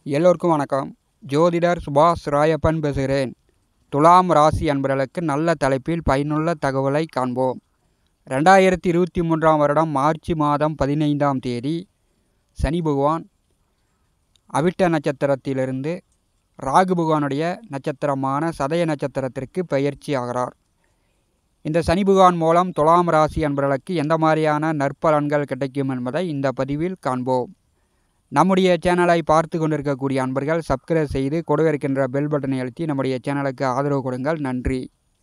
எல்லோருக்கும் வணக்கம் ஜோதிடர் சுபாஷ் ராயப்பன் பேசுகிறேன் துலாம் ராசி அன்பர்களுக்கு நல்ல தலைப்பில் பயனுள்ள தகவலை காண்போம் ரெண்டாயிரத்தி இருபத்தி மூன்றாம் வருடம் மார்ச் மாதம் பதினைந்தாம் தேதி சனி பகவான் அவிட்ட நட்சத்திரத்திலிருந்து ராகு பகவானுடைய நட்சத்திரமான சதய நட்சத்திரத்திற்கு பயிற்சி ஆகிறார் இந்த சனி பகவான் மூலம் துலாம் ராசி அன்பர்களுக்கு எந்த மாதிரியான நற்பலன்கள் கிடைக்கும் என்பதை இந்த பதிவில் காண்போம் நம்முடைய சேனலை பார்த்து கொண்டிருக்கக்கூடிய அன்பர்கள் சப்ஸ்கிரைப் செய்து கொடுக்க இருக்கின்ற பெல் பட்டனை அழுத்தி நம்முடைய சேனலுக்கு ஆதரவு கொடுங்கள் நன்றி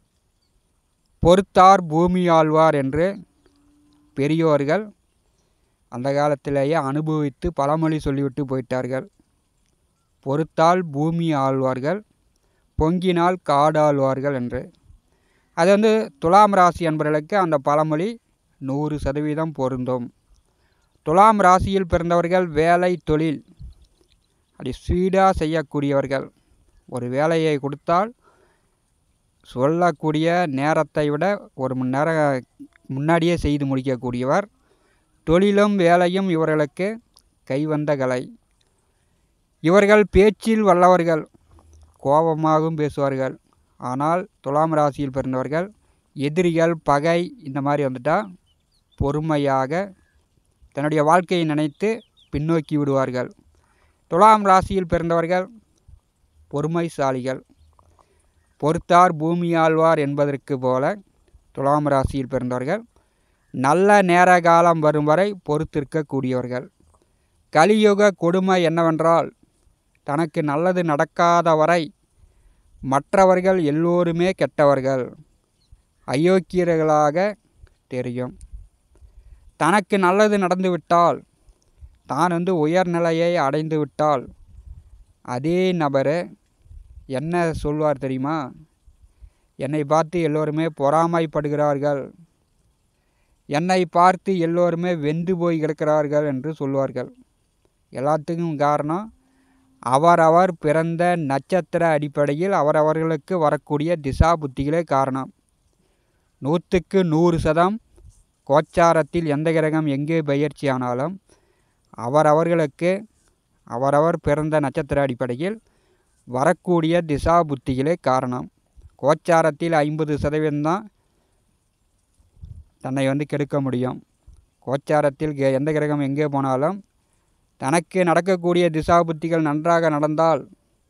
பொறுத்தார் பூமி ஆழ்வார் என்று பெரியோர்கள் அந்த காலத்திலேயே அனுபவித்து பழமொழி சொல்லிவிட்டு போயிட்டார்கள் பொறுத்தால் பூமி ஆழ்வார்கள் பொங்கினால் காடாழ்வார்கள் என்று அது வந்து துலாம் ராசி அன்பர்களுக்கு அந்த பழமொழி நூறு சதவீதம் பொருந்தும் துலாம் ராசியில் பிறந்தவர்கள் வேலை தொழில் அப்படி ஸ்பீடாக செய்யக்கூடியவர்கள் ஒரு வேலையை கொடுத்தால் சொல்லக்கூடிய நேரத்தை விட ஒரு மணி நேரம் முன்னாடியே செய்து முடிக்கக்கூடியவர் தொழிலும் வேலையும் இவர்களுக்கு கைவந்த கலை இவர்கள் பேச்சில் வல்லவர்கள் கோபமாகவும் பேசுவார்கள் ஆனால் துலாம் ராசியில் பிறந்தவர்கள் எதிரிகள் பகை இந்த மாதிரி வந்துட்டால் பொறுமையாக தன்னுடைய வாழ்க்கையை நினைத்து பின்னோக்கி விடுவார்கள் துலாம் ராசியில் பிறந்தவர்கள் பொறுமைசாலிகள் பொறுத்தார் பூமி ஆழ்வார் என்பதற்கு போல துலாம் ராசியில் பிறந்தவர்கள் நல்ல நேர காலம் வரும் வரை பொறுத்திருக்கக்கூடியவர்கள் கலியுக கொடுமை என்னவென்றால் தனக்கு நல்லது நடக்காத வரை மற்றவர்கள் எல்லோருமே கெட்டவர்கள் அயோக்கியர்களாக தெரியும் தனக்கு நல்லது நடந்துவிட்டால் தான் வந்து உயர்நிலையை அடைந்து விட்டால் அதே நபர் என்ன சொல்வார் தெரியுமா என்னை பார்த்து எல்லோருமே பொறாமைப்படுகிறார்கள் என்னை பார்த்து எல்லோருமே வெந்து போய் கிடக்கிறார்கள் என்று சொல்வார்கள் எல்லாத்துக்கும் காரணம் அவரவர் பிறந்த நட்சத்திர அடிப்படையில் அவரவர்களுக்கு வரக்கூடிய திசா புத்திகளே காரணம் நூற்றுக்கு நூறு சதம் கோச்சாரத்தில் எந்த கிரகம் எங்கே பயிற்சி ஆனாலும் அவரவர்களுக்கு அவரவர் பிறந்த நட்சத்திர அடிப்படையில் வரக்கூடிய திசா புத்திகளே காரணம் கோச்சாரத்தில் ஐம்பது சதவீதம்தான் தன்னை வந்து கெடுக்க முடியும் கோச்சாரத்தில் எந்த கிரகம் எங்கே போனாலும் தனக்கு நடக்கக்கூடிய திசா புத்திகள் நன்றாக நடந்தால்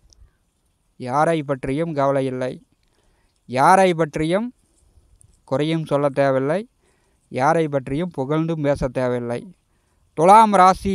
யாரை பற்றியும் கவலை இல்லை யாரை பற்றியும் குறையும் சொல்ல தேவையில்லை யாரை பற்றியும் புகழ்ந்தும் பேச தேவையில்லை துலாம் ராசி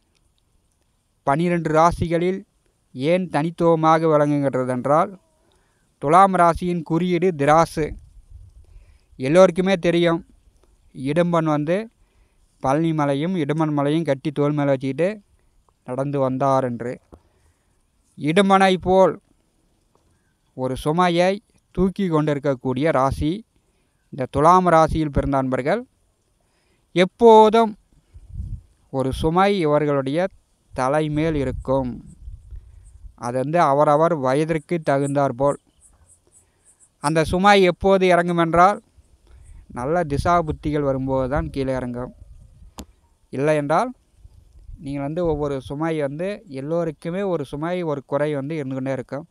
பனிரெண்டு ராசிகளில் ஏன் தனித்துவமாக விளங்குகின்றது என்றால் துலாம் ராசியின் குறியீடு திராசு எல்லோருக்குமே தெரியும் இடும்பன் வந்து பழனி மலையும் இடுமன் மலையும் கட்டி தோல் மேலே வச்சுக்கிட்டு நடந்து வந்தார் என்று இடுமனை போல் ஒரு சுமையை தூக்கி கொண்டிருக்கக்கூடிய ராசி இந்த துலாம் ராசியில் பிறந்த அன்பர்கள் எப்போதும் ஒரு சுமை இவர்களுடைய தலைமேல் இருக்கும் அது வந்து அவரவர் வயதிற்கு தகுந்தாற்போல் அந்த சுமை எப்போது இறங்கும் என்றால் நல்ல திசா புத்திகள் வரும்போது தான் கீழே இறங்கும் இல்லை என்றால் நீங்கள் வந்து ஒவ்வொரு சுமை வந்து எல்லோருக்குமே ஒரு சுமை ஒரு குறை வந்து இருந்து கொண்டே இருக்கும்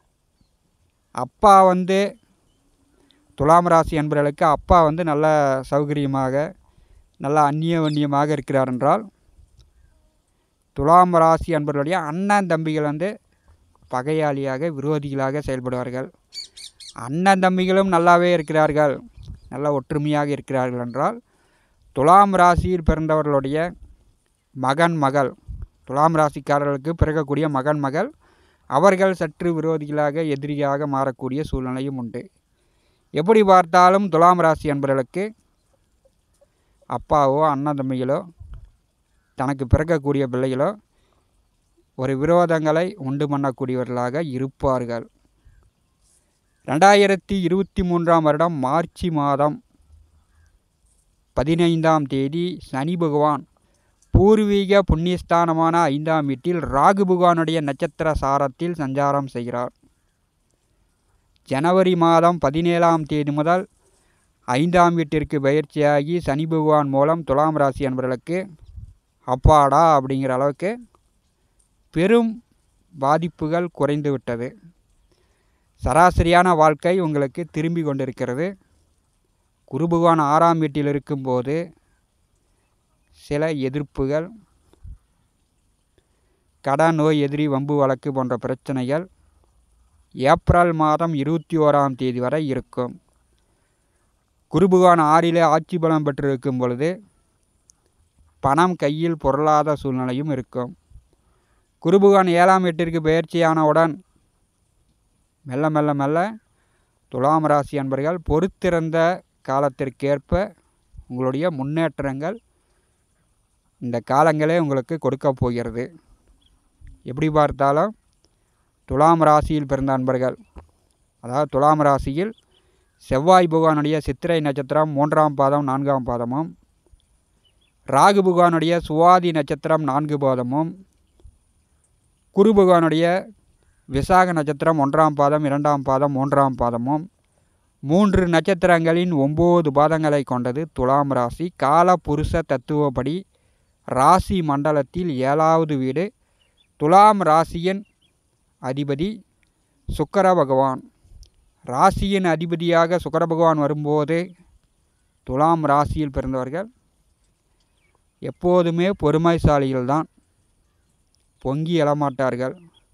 அப்பா வந்து துலாம் ராசி என்பவர்களுக்கு அப்பா வந்து நல்ல சௌகரியமாக நல்ல அந்நிய வன்னியமாக இருக்கிறார் என்றால் துலாம் ராசி என்பவர்களுடைய அண்ணன் தம்பிகள் வந்து பகையாளியாக விரோதிகளாக செயல்படுவார்கள் அண்ணன் தம்பிகளும் நல்லாவே இருக்கிறார்கள் நல்ல ஒற்றுமையாக இருக்கிறார்கள் என்றால் துலாம் ராசியில் பிறந்தவர்களுடைய மகன் மகள் துலாம் ராசிக்காரர்களுக்கு பிறக்கக்கூடிய மகன் மகள் அவர்கள் சற்று விரோதிகளாக எதிரியாக மாறக்கூடிய சூழ்நிலையும் உண்டு எப்படி பார்த்தாலும் துலாம் ராசி என்பவர்களுக்கு அப்பாவோ அண்ணன் தம்பிகளோ தனக்கு பிறக்கக்கூடிய பிள்ளைகளோ ஒரு விரோதங்களை உண்டு பண்ணக்கூடியவர்களாக இருப்பார்கள் ரெண்டாயிரத்தி இருபத்தி மூன்றாம் வருடம் மார்ச் மாதம் பதினைந்தாம் தேதி சனி பகவான் பூர்வீக புண்ணியஸ்தானமான ஐந்தாம் வீட்டில் ராகு பகவானுடைய நட்சத்திர சாரத்தில் சஞ்சாரம் செய்கிறார் ஜனவரி மாதம் பதினேழாம் தேதி முதல் ஐந்தாம் வீட்டிற்கு பயிற்சியாகி சனி பகவான் மூலம் துலாம் ராசி என்பவர்களுக்கு அப்பாடா அப்படிங்கிற அளவுக்கு பெரும் பாதிப்புகள் குறைந்து விட்டது சராசரியான வாழ்க்கை உங்களுக்கு திரும்பி கொண்டிருக்கிறது குரு பகவான் ஆறாம் வீட்டில் இருக்கும்போது சில எதிர்ப்புகள் கடன் நோய் எதிரி வம்பு வழக்கு போன்ற பிரச்சனைகள் ஏப்ரல் மாதம் இருபத்தி ஓராம் தேதி வரை இருக்கும் குரு பகவான் ஆறிலே ஆட்சி பலம் பெற்றிருக்கும் பொழுது பணம் கையில் பொருளாத சூழ்நிலையும் இருக்கும் குரு பகவான் ஏழாம் வீட்டிற்கு பயிற்சியானவுடன் மெல்ல மெல்ல மெல்ல துலாம் ராசி அன்பர்கள் பொறுத்திருந்த காலத்திற்கேற்ப உங்களுடைய முன்னேற்றங்கள் இந்த காலங்களே உங்களுக்கு கொடுக்க போகிறது எப்படி பார்த்தாலும் துலாம் ராசியில் பிறந்த அன்பர்கள் அதாவது துலாம் ராசியில் செவ்வாய் பகவானுடைய சித்திரை நட்சத்திரம் மூன்றாம் பாதம் நான்காம் பாதமும் ராகு பகவானுடைய சுவாதி நட்சத்திரம் நான்கு பாதமும் குரு பகவானுடைய விசாக நட்சத்திரம் ஒன்றாம் பாதம் இரண்டாம் பாதம் மூன்றாம் பாதமும் மூன்று நட்சத்திரங்களின் ஒம்பது பாதங்களை கொண்டது துலாம் ராசி கால புருஷ தத்துவப்படி ராசி மண்டலத்தில் ஏழாவது வீடு துலாம் ராசியின் அதிபதி சுக்கர பகவான் ராசியின் அதிபதியாக சுக்கர பகவான் வரும்போது துலாம் ராசியில் பிறந்தவர்கள் எப்போதுமே பொறுமைசாலிகள்தான் பொங்கி எழமாட்டார்கள்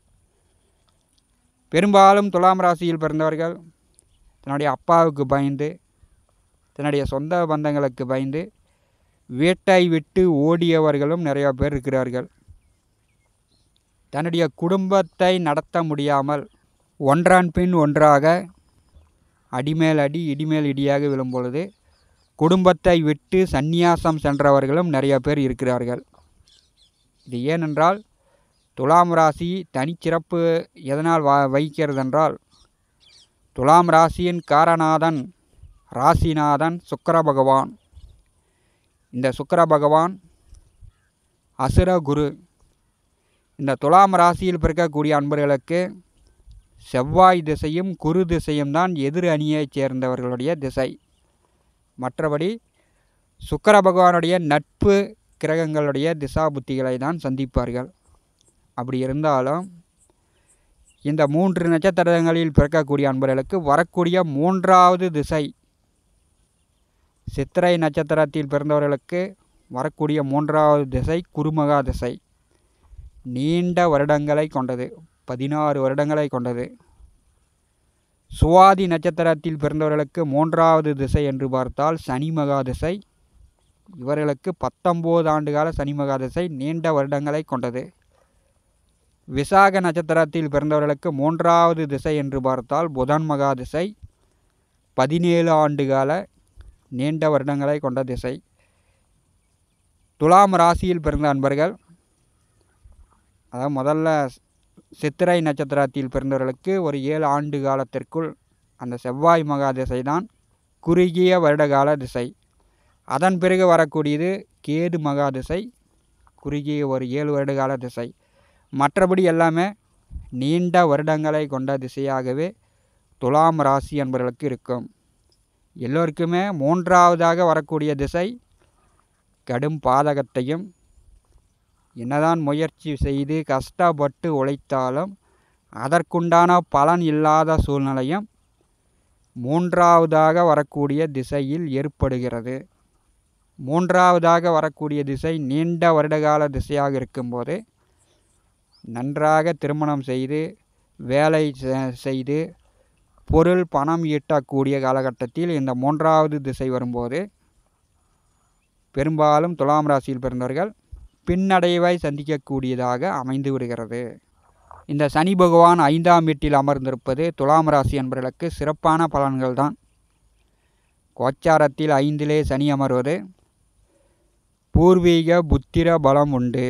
பெரும்பாலும் துலாம் ராசியில் பிறந்தவர்கள் தன்னுடைய அப்பாவுக்கு பயந்து தன்னுடைய சொந்த பந்தங்களுக்கு பயந்து வீட்டை விட்டு ஓடியவர்களும் நிறையா பேர் இருக்கிறார்கள் தன்னுடைய குடும்பத்தை நடத்த முடியாமல் ஒன்றான் பின் ஒன்றாக அடிமேல் அடி இடிமேல் இடியாக விழும் பொழுது குடும்பத்தை விட்டு சந்நியாசம் சென்றவர்களும் நிறைய பேர் இருக்கிறார்கள் இது ஏனென்றால் துலாம் ராசி தனிச்சிறப்பு எதனால் வா வகிக்கிறதென்றால் துலாம் ராசியின் காரநாதன் ராசிநாதன் சுக்கர பகவான் இந்த சுக்கர பகவான் அசுர குரு இந்த துலாம் ராசியில் பிறக்கக்கூடிய அன்பர்களுக்கு செவ்வாய் திசையும் குரு திசையும் தான் எதிர் அணியைச் சேர்ந்தவர்களுடைய திசை மற்றபடி சுக்கர பகவானுடைய நட்பு கிரகங்களுடைய திசா புத்திகளை தான் சந்திப்பார்கள் அப்படி இருந்தாலும் இந்த மூன்று நட்சத்திரங்களில் பிறக்கக்கூடிய அன்பர்களுக்கு வரக்கூடிய மூன்றாவது திசை சித்திரை நட்சத்திரத்தில் பிறந்தவர்களுக்கு வரக்கூடிய மூன்றாவது திசை குருமகா திசை நீண்ட வருடங்களை கொண்டது பதினாறு வருடங்களை கொண்டது சுவாதி நட்சத்திரத்தில் பிறந்தவர்களுக்கு மூன்றாவது திசை என்று பார்த்தால் சனி மகா திசை இவர்களுக்கு பத்தொம்போது ஆண்டுகால சனி மகா திசை நீண்ட வருடங்களை கொண்டது விசாக நட்சத்திரத்தில் பிறந்தவர்களுக்கு மூன்றாவது திசை என்று பார்த்தால் புதன் மகா திசை பதினேழு ஆண்டுகால நீண்ட வருடங்களை கொண்ட திசை துலாம் ராசியில் பிறந்த அன்பர்கள் அதாவது முதல்ல சித்திரை நட்சத்திரத்தில் பிறந்தவர்களுக்கு ஒரு ஏழு ஆண்டு காலத்திற்குள் அந்த செவ்வாய் மகா திசை தான் குறுகிய வருடகால திசை அதன் பிறகு வரக்கூடியது கேது மகா திசை குறுகிய ஒரு ஏழு வருடகால திசை மற்றபடி எல்லாமே நீண்ட வருடங்களை கொண்ட திசையாகவே துலாம் ராசி என்பவர்களுக்கு இருக்கும் எல்லோருக்குமே மூன்றாவதாக வரக்கூடிய திசை கடும் பாதகத்தையும் என்னதான் முயற்சி செய்து கஷ்டப்பட்டு உழைத்தாலும் அதற்குண்டான பலன் இல்லாத சூழ்நிலையும் மூன்றாவதாக வரக்கூடிய திசையில் ஏற்படுகிறது மூன்றாவதாக வரக்கூடிய திசை நீண்ட வருடகால திசையாக இருக்கும்போது நன்றாக திருமணம் செய்து வேலை செய்து பொருள் பணம் ஈட்டக்கூடிய காலகட்டத்தில் இந்த மூன்றாவது திசை வரும்போது பெரும்பாலும் துலாம் ராசியில் பிறந்தவர்கள் பின்னடைவை சந்திக்கக்கூடியதாக அமைந்து விடுகிறது இந்த சனி பகவான் ஐந்தாம் வீட்டில் அமர்ந்திருப்பது துலாம் ராசி என்பவர்களுக்கு சிறப்பான பலன்கள் தான் கோச்சாரத்தில் ஐந்திலே சனி அமர்வது பூர்வீக புத்திர பலம் உண்டு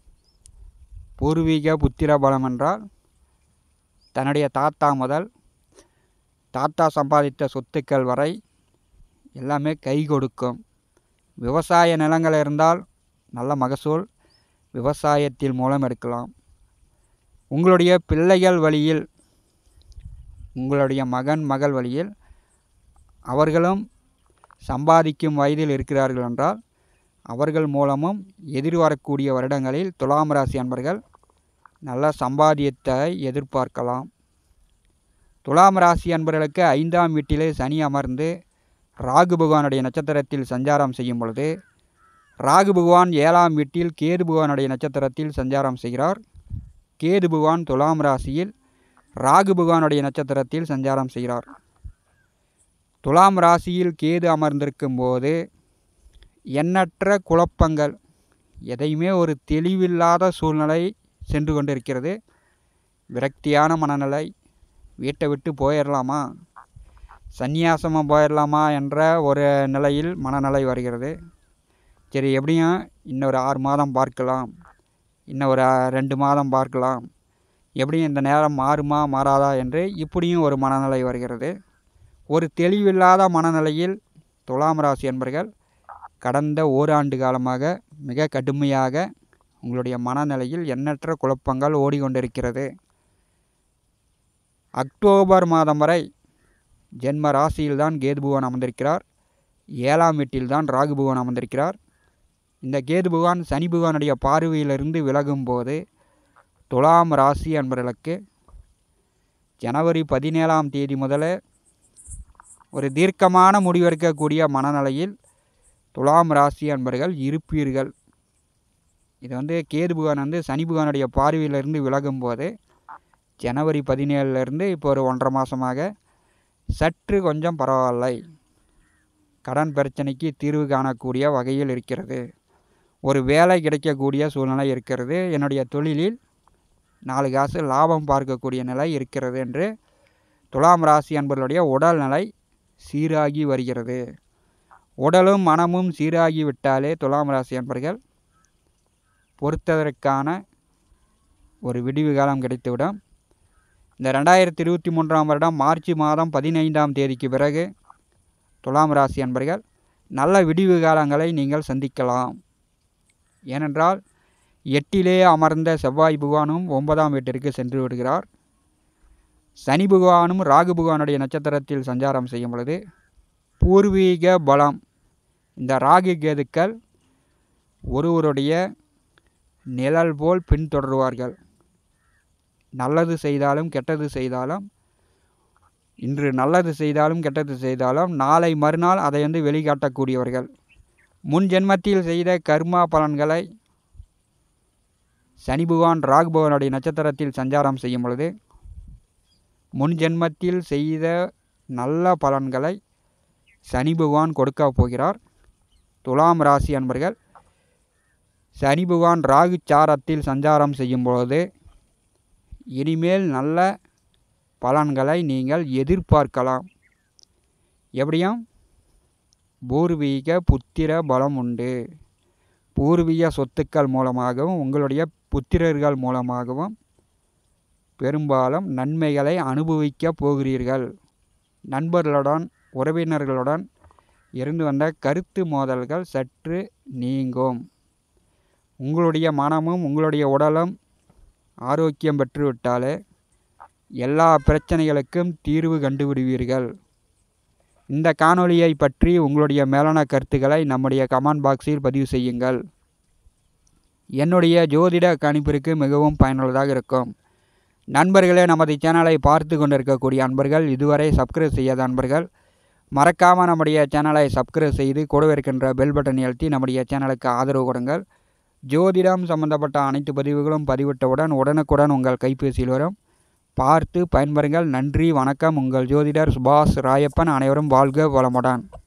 பூர்வீக புத்திர பலம் என்றால் தன்னுடைய தாத்தா முதல் தாத்தா சம்பாதித்த சொத்துக்கள் வரை எல்லாமே கை கொடுக்கும் விவசாய நிலங்கள் இருந்தால் நல்ல மகசூல் விவசாயத்தில் மூலம் எடுக்கலாம் உங்களுடைய பிள்ளைகள் வழியில் உங்களுடைய மகன் மகள் வழியில் அவர்களும் சம்பாதிக்கும் வயதில் இருக்கிறார்கள் என்றால் அவர்கள் மூலமும் எதிர்வரக்கூடிய வருடங்களில் துலாம் ராசி அன்பர்கள் நல்ல சம்பாதியத்தை எதிர்பார்க்கலாம் துலாம் ராசி அன்பர்களுக்கு ஐந்தாம் வீட்டிலே சனி அமர்ந்து ராகு பகவானுடைய நட்சத்திரத்தில் சஞ்சாரம் செய்யும் பொழுது ராகு பகவான் ஏழாம் வீட்டில் கேது பகவானுடைய நட்சத்திரத்தில் சஞ்சாரம் செய்கிறார் கேது பகவான் துலாம் ராசியில் ராகு பகவானுடைய நட்சத்திரத்தில் சஞ்சாரம் செய்கிறார் துலாம் ராசியில் கேது அமர்ந்திருக்கும் போது எண்ணற்ற குழப்பங்கள் எதையுமே ஒரு தெளிவில்லாத சூழ்நிலை சென்று கொண்டிருக்கிறது விரக்தியான மனநிலை வீட்டை விட்டு போயிடலாமா சந்நியாசமாக போயிடலாமா என்ற ஒரு நிலையில் மனநிலை வருகிறது சரி எப்படியும் இன்னொரு ஆறு மாதம் பார்க்கலாம் இன்னும் ஒரு ரெண்டு மாதம் பார்க்கலாம் எப்படியும் இந்த நேரம் மாறுமா மாறாதா என்று இப்படியும் ஒரு மனநிலை வருகிறது ஒரு தெளிவில்லாத மனநிலையில் துலாம் ராசி என்பர்கள் கடந்த ஓராண்டு காலமாக மிக கடுமையாக உங்களுடைய மனநிலையில் எண்ணற்ற குழப்பங்கள் ஓடிக்கொண்டிருக்கிறது அக்டோபர் மாதம் வரை ஜென்ம ராசியில்தான் கேது பகவான் அமர்ந்திருக்கிறார் ஏழாம் வீட்டில்தான் ராகு பகவான் அமர்ந்திருக்கிறார் இந்த கேது பகவான் சனி பகவானுடைய பார்வையிலிருந்து விலகும் போது துலாம் ராசி என்பவர்களுக்கு ஜனவரி பதினேழாம் தேதி முதலே ஒரு தீர்க்கமான முடிவெடுக்கக்கூடிய மனநிலையில் துலாம் ராசி அன்பர்கள் இருப்பீர்கள் இது வந்து கேது பகவான் வந்து சனி பகவானுடைய பார்வையிலிருந்து விலகும் போது ஜனவரி பதினேழுலேருந்து இப்போ ஒரு ஒன்றரை மாதமாக சற்று கொஞ்சம் பரவாயில்லை கடன் பிரச்சனைக்கு தீர்வு காணக்கூடிய வகையில் இருக்கிறது ஒரு வேலை கிடைக்கக்கூடிய சூழ்நிலை இருக்கிறது என்னுடைய தொழிலில் நாலு காசு லாபம் பார்க்கக்கூடிய நிலை இருக்கிறது என்று துலாம் ராசி அன்பர்களுடைய உடல்நிலை சீராகி வருகிறது உடலும் மனமும் சீராகி விட்டாலே துலாம் ராசி அன்பர்கள் பொறுத்ததற்கான ஒரு விடிவு காலம் கிடைத்துவிடும் இந்த ரெண்டாயிரத்தி இருபத்தி மூன்றாம் வருடம் மார்ச் மாதம் பதினைந்தாம் தேதிக்கு பிறகு துலாம் ராசி அன்பர்கள் நல்ல விடிவு காலங்களை நீங்கள் சந்திக்கலாம் ஏனென்றால் எட்டிலே அமர்ந்த செவ்வாய் பகவானும் ஒன்பதாம் வீட்டிற்கு சென்று விடுகிறார் சனி பகவானும் ராகு பகவானுடைய நட்சத்திரத்தில் சஞ்சாரம் செய்யும் பொழுது பூர்வீக பலம் இந்த ராகு கேதுக்கள் ஒருவருடைய நிழல் போல் பின்தொடருவார்கள் நல்லது செய்தாலும் கெட்டது செய்தாலும் இன்று நல்லது செய்தாலும் கெட்டது செய்தாலும் நாளை மறுநாள் அதை வந்து வெளிக்காட்டக்கூடியவர்கள் முன் ஜென்மத்தில் செய்த கர்மா பலன்களை சனி பகவான் ராகு பகவானுடைய நட்சத்திரத்தில் சஞ்சாரம் செய்யும் பொழுது முன் ஜென்மத்தில் செய்த நல்ல பலன்களை சனி பகவான் கொடுக்க போகிறார் துலாம் ராசி அன்பர்கள் சனி பகவான் ராகு சாரத்தில் சஞ்சாரம் செய்யும் பொழுது இனிமேல் நல்ல பலன்களை நீங்கள் எதிர்பார்க்கலாம் எப்படியும் பூர்வீக புத்திர பலம் உண்டு பூர்வீக சொத்துக்கள் மூலமாகவும் உங்களுடைய புத்திரர்கள் மூலமாகவும் பெரும்பாலும் நன்மைகளை அனுபவிக்க போகிறீர்கள் நண்பர்களுடன் உறவினர்களுடன் இருந்து வந்த கருத்து மோதல்கள் சற்று நீங்கும் உங்களுடைய மனமும் உங்களுடைய உடலும் ஆரோக்கியம் பெற்றுவிட்டாலே எல்லா பிரச்சனைகளுக்கும் தீர்வு கண்டுவிடுவீர்கள் இந்த காணொளியை பற்றி உங்களுடைய மேலான கருத்துக்களை நம்முடைய கமெண்ட் பாக்ஸில் பதிவு செய்யுங்கள் என்னுடைய ஜோதிட கணிப்பிற்கு மிகவும் பயனுள்ளதாக இருக்கும் நண்பர்களே நமது சேனலை பார்த்து கொண்டிருக்கக்கூடிய அன்பர்கள் இதுவரை சப்ஸ்கிரைப் செய்யாத அன்பர்கள் மறக்காமல் நம்முடைய சேனலை சப்ஸ்கிரைப் செய்து கூடவே இருக்கின்ற பெல் பட்டன் அழுத்தி நம்முடைய சேனலுக்கு ஆதரவு கொடுங்கள் ஜோதிடம் சம்பந்தப்பட்ட அனைத்து பதிவுகளும் பதிவிட்டவுடன் உடனுக்குடன் உங்கள் கைபேசியில் வரும் பார்த்து பயன்பெறுங்கள் நன்றி வணக்கம் உங்கள் ஜோதிடர் சுபாஷ் ராயப்பன் அனைவரும் வாழ்க வளமுடன்